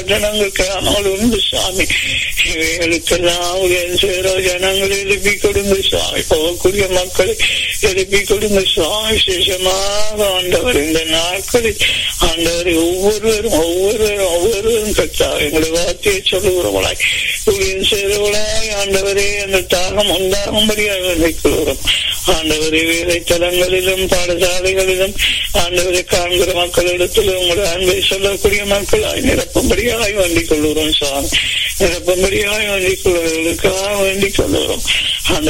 ஜனங்களுக்கு ஆனால் உண்டு சுவாமி இவைகளுக்கெல்லாம் உதயம் செய்கிற ஜனங்களை எழுப்பி கொடுங்க சுவாமி போகக்கூடிய மக்களை எழுப்பி கொடுங்க சுவாமி விசேஷமாக ஆண்டவர் இந்த நாட்களில் ஆண்டவரை ஒவ்வொருவரும் ஒவ்வொருவரும் ஒவ்வொருவரும் கத்தா எங்களுடைய வார்த்தையை சொல்லுகிறவளாய் ஊழியம் செய்கிறவளாய் ஆண்டவரே அந்த தாகம் உண்டாகும்படியாக நினைக்கிறோம் ஆண்டவரை வேலை தலங்களிலும் பாடசாலைகளிலும் ஆண்டவரை காண்கிற மக்களிடத்தில் உங்களுடைய அன்பை சொல்லக்கூடிய மக்களாய் நிரப்பும்படியாய் வேண்டிக் கொள்கிறோம் சுவாமி நிரப்பும்படியாய் வேண்டிக் கொள்வதற்காக வேண்டிக் கொள்கிறோம் அந்த